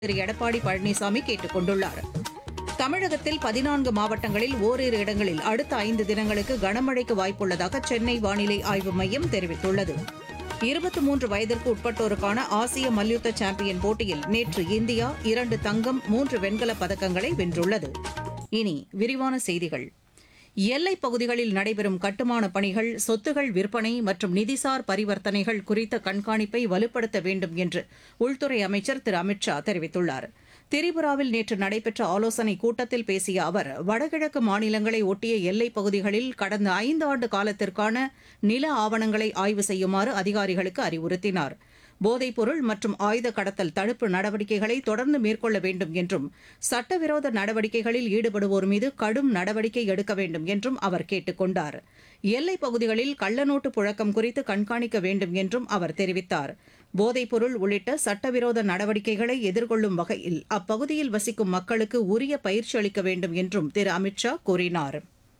திரு எடப்பாடி பழனிசாமி கேட்டுக் கொண்டுள்ளார் தமிழகத்தில் பதினான்கு மாவட்டங்களில் ஓரிரு இடங்களில் அடுத்த ஐந்து தினங்களுக்கு கனமழைக்கு வாய்ப்புள்ளதாக சென்னை வானிலை ஆய்வு மையம் தெரிவித்துள்ளது இருபத்தி மூன்று வயதிற்கு உட்பட்டோருக்கான ஆசிய மல்யுத்த சாம்பியன் போட்டியில் நேற்று இந்தியா இரண்டு தங்கம் மூன்று வெண்கலப் பதக்கங்களை வென்றுள்ளது இனி விரிவான செய்திகள் எல்லைப் பகுதிகளில் நடைபெறும் கட்டுமான பணிகள் சொத்துகள் விற்பனை மற்றும் நிதிசார் பரிவர்த்தனைகள் குறித்த கண்காணிப்பை வலுப்படுத்த வேண்டும் என்று உள்துறை அமைச்சர் திரு அமித் ஷா தெரிவித்துள்ளார் திரிபுராவில் நேற்று நடைபெற்ற ஆலோசனைக் கூட்டத்தில் பேசிய அவர் வடகிழக்கு மாநிலங்களை ஒட்டிய எல்லைப் பகுதிகளில் கடந்த ஐந்து ஆண்டு காலத்திற்கான நில ஆவணங்களை ஆய்வு செய்யுமாறு அதிகாரிகளுக்கு அறிவுறுத்தினார் போதைப்பொருள் மற்றும் ஆயுத கடத்தல் தடுப்பு நடவடிக்கைகளை தொடர்ந்து மேற்கொள்ள வேண்டும் என்றும் சட்டவிரோத நடவடிக்கைகளில் ஈடுபடுவோர் மீது கடும் நடவடிக்கை எடுக்க வேண்டும் என்றும் அவர் கேட்டுக் கொண்டார் எல்லைப் பகுதிகளில் கள்ளநோட்டு புழக்கம் குறித்து கண்காணிக்க வேண்டும் என்றும் அவர் தெரிவித்தார் போதைப்பொருள் உள்ளிட்ட சட்டவிரோத நடவடிக்கைகளை எதிர்கொள்ளும் வகையில் அப்பகுதியில் வசிக்கும் மக்களுக்கு உரிய பயிற்சி அளிக்க வேண்டும் என்றும் திரு அமித் ஷா கூறினார்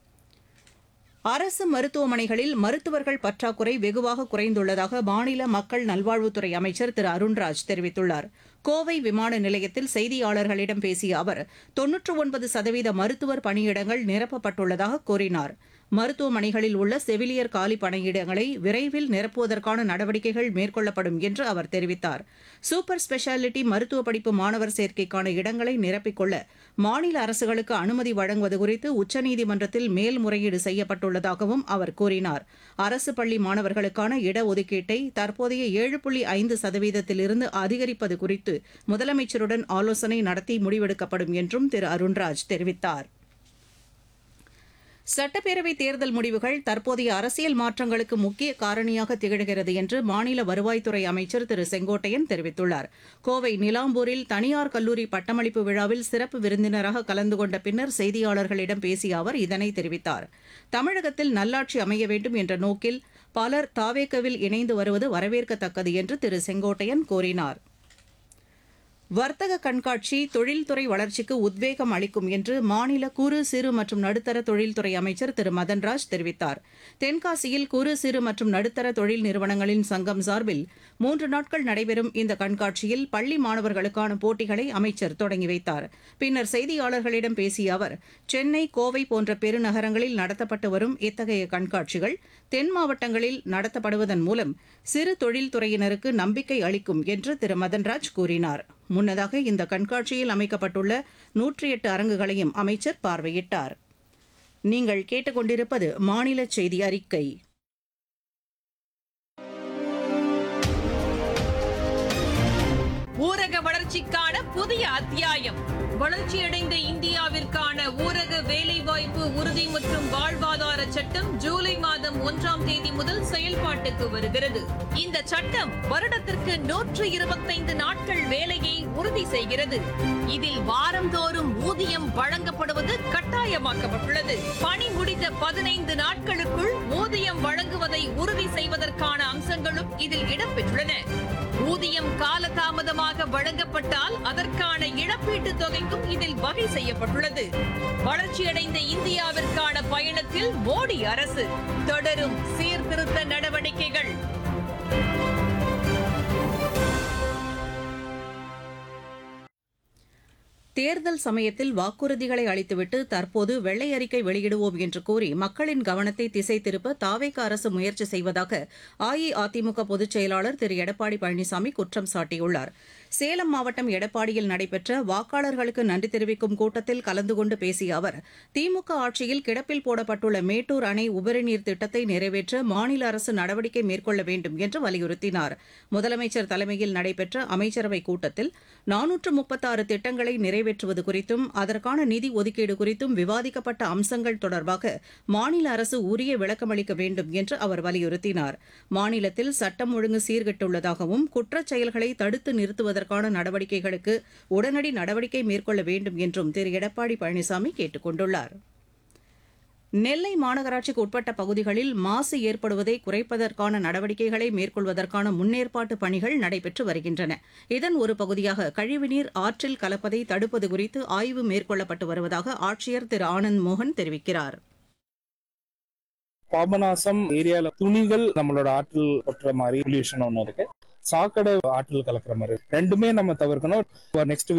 அரசு மருத்துவமனைகளில் மருத்துவர்கள் பற்றாக்குறை வெகுவாக குறைந்துள்ளதாக மாநில மக்கள் நல்வாழ்வுத்துறை அமைச்சர் திரு அருண்ராஜ் தெரிவித்துள்ளார் கோவை விமான நிலையத்தில் செய்தியாளர்களிடம் பேசிய அவர் தொன்னூற்று ஒன்பது சதவீத மருத்துவர் பணியிடங்கள் நிரப்பப்பட்டுள்ளதாக கூறினார் மருத்துவமனைகளில் உள்ள செவிலியர் காலி பணியிடங்களை விரைவில் நிரப்புவதற்கான நடவடிக்கைகள் மேற்கொள்ளப்படும் என்று அவர் தெரிவித்தார் சூப்பர் ஸ்பெஷாலிட்டி மருத்துவ படிப்பு மாணவர் சேர்க்கைக்கான இடங்களை நிரப்பிக்கொள்ள மாநில அரசுகளுக்கு அனுமதி வழங்குவது குறித்து உச்சநீதிமன்றத்தில் மேல்முறையீடு செய்யப்பட்டுள்ளதாகவும் அவர் கூறினார் அரசு பள்ளி மாணவர்களுக்கான இடஒதுக்கீட்டை தற்போதைய ஏழு புள்ளி ஐந்து சதவீதத்திலிருந்து அதிகரிப்பது குறித்து முதலமைச்சருடன் ஆலோசனை நடத்தி முடிவெடுக்கப்படும் என்றும் திரு அருண்ராஜ் தெரிவித்தார் சட்டப்பேரவை தேர்தல் முடிவுகள் தற்போதைய அரசியல் மாற்றங்களுக்கு முக்கிய காரணியாக திகழ்கிறது என்று மாநில வருவாய்த்துறை அமைச்சர் திரு செங்கோட்டையன் தெரிவித்துள்ளார் கோவை நிலாம்பூரில் தனியார் கல்லூரி பட்டமளிப்பு விழாவில் சிறப்பு விருந்தினராக கலந்து கொண்ட பின்னர் செய்தியாளர்களிடம் பேசிய அவர் இதனை தெரிவித்தார் தமிழகத்தில் நல்லாட்சி அமைய வேண்டும் என்ற நோக்கில் பலர் தாவேக்கவில் இணைந்து வருவது வரவேற்கத்தக்கது என்று திரு செங்கோட்டையன் கூறினார் வர்த்தக கண்காட்சி தொழில்துறை வளர்ச்சிக்கு உத்வேகம் அளிக்கும் என்று மாநில குறு சிறு மற்றும் நடுத்தர தொழில்துறை அமைச்சர் திரு மதன்ராஜ் தெரிவித்தார் தென்காசியில் குறு சிறு மற்றும் நடுத்தர தொழில் நிறுவனங்களின் சங்கம் சார்பில் மூன்று நாட்கள் நடைபெறும் இந்த கண்காட்சியில் பள்ளி மாணவர்களுக்கான போட்டிகளை அமைச்சர் தொடங்கி வைத்தார் பின்னர் செய்தியாளர்களிடம் பேசிய அவர் சென்னை கோவை போன்ற பெருநகரங்களில் நடத்தப்பட்டு வரும் இத்தகைய கண்காட்சிகள் தென் மாவட்டங்களில் நடத்தப்படுவதன் மூலம் சிறு தொழில்துறையினருக்கு நம்பிக்கை அளிக்கும் என்று திரு மதன்ராஜ் கூறினார் முன்னதாக இந்த கண்காட்சியில் அமைக்கப்பட்டுள்ள நூற்றி எட்டு அரங்குகளையும் அமைச்சர் பார்வையிட்டார் நீங்கள் கேட்டுக்கொண்டிருப்பது மாநில செய்தி அறிக்கை ஊரக வளர்ச்சிக்கான புதிய அத்தியாயம் வளர்ச்சியடைந்த இந்தியாவிற்கான ஊரக வேலைவாய்ப்பு உறுதி மற்றும் வாழ்வாதார சட்டம் ஜூலை மாதம் ஒன்றாம் தேதி முதல் செயல்பாட்டுக்கு வருகிறது இந்த சட்டம் வருடத்திற்கு நூற்று இருபத்தைந்து நாட்கள் வேலையை உறுதி செய்கிறது இதில் வாரந்தோறும் ஊதியம் வழங்கப்படுவது கட்டாயமாக்கப்பட்டுள்ளது பணி முடிந்த பதினைந்து நாட்களுக்குள் ஊதியம் வழங்குவதை உறுதி செய்வதற்கான அம்சங்களும் இதில் இடம்பெற்றுள்ளன ஊதியம் காலதாமதமாக வழங்கப்பட்டால் அதற்கான இழப்பீட்டுத் தொகைக்கும் இதில் வகை செய்யப்பட்டுள்ளது வளர்ச்சியடைந்த இந்தியாவிற்கான பயணத்தில் மோடி அரசு தொடரும் சீர்திருத்த நடவடிக்கைகள் தேர்தல் சமயத்தில் வாக்குறுதிகளை அளித்துவிட்டு தற்போது வெள்ளை அறிக்கை வெளியிடுவோம் என்று கூறி மக்களின் கவனத்தை திசை திருப்ப தாவேக அரசு முயற்சி செய்வதாக அஇஅதிமுக பொதுச் செயலாளர் திரு எடப்பாடி பழனிசாமி குற்றம் சாட்டியுள்ளார் சேலம் மாவட்டம் எடப்பாடியில் நடைபெற்ற வாக்காளர்களுக்கு நன்றி தெரிவிக்கும் கூட்டத்தில் கலந்து கொண்டு பேசிய அவர் திமுக ஆட்சியில் கிடப்பில் போடப்பட்டுள்ள மேட்டூர் அணை உபரிநீர் திட்டத்தை நிறைவேற்ற மாநில அரசு நடவடிக்கை மேற்கொள்ள வேண்டும் என்று வலியுறுத்தினார் முதலமைச்சர் தலைமையில் நடைபெற்ற அமைச்சரவைக் கூட்டத்தில் நானூற்று முப்பத்தாறு திட்டங்களை நிறைவேற்றுவது குறித்தும் அதற்கான நிதி ஒதுக்கீடு குறித்தும் விவாதிக்கப்பட்ட அம்சங்கள் தொடர்பாக மாநில அரசு உரிய விளக்கமளிக்க வேண்டும் என்று அவர் வலியுறுத்தினார் மாநிலத்தில் சட்டம் ஒழுங்கு சீர்கெட்டுள்ளதாகவும் குற்றச் செயல்களை தடுத்து நிறுத்துவதற்கான நடவடிக்கைகளுக்கு உடனடி நடவடிக்கை மேற்கொள்ள வேண்டும் என்றும் திரு எடப்பாடி பழனிசாமி கேட்டுக் கொண்டுள்ளார் நெல்லை மாநகராட்சிக்கு உட்பட்ட பகுதிகளில் மாசு ஏற்படுவதை குறைப்பதற்கான நடவடிக்கைகளை மேற்கொள்வதற்கான முன்னேற்பாட்டு பணிகள் நடைபெற்று வருகின்றன இதன் ஒரு பகுதியாக கழிவுநீர் ஆற்றில் கலப்பதை தடுப்பது குறித்து ஆய்வு மேற்கொள்ளப்பட்டு வருவதாக ஆட்சியர் திரு ஆனந்த் மோகன் தெரிவிக்கிறார் பாபநாசம் ஏரியால துணிகள் நம்மளோட ஆற்றில் கொட்டுற மாதிரி பொல்யூஷன் ஒன்று இருக்கு சாக்கடை ஆற்றில் கலக்கிற மாதிரி ரெண்டுமே நம்ம தவிர்க்கணும் நெக்ஸ்ட்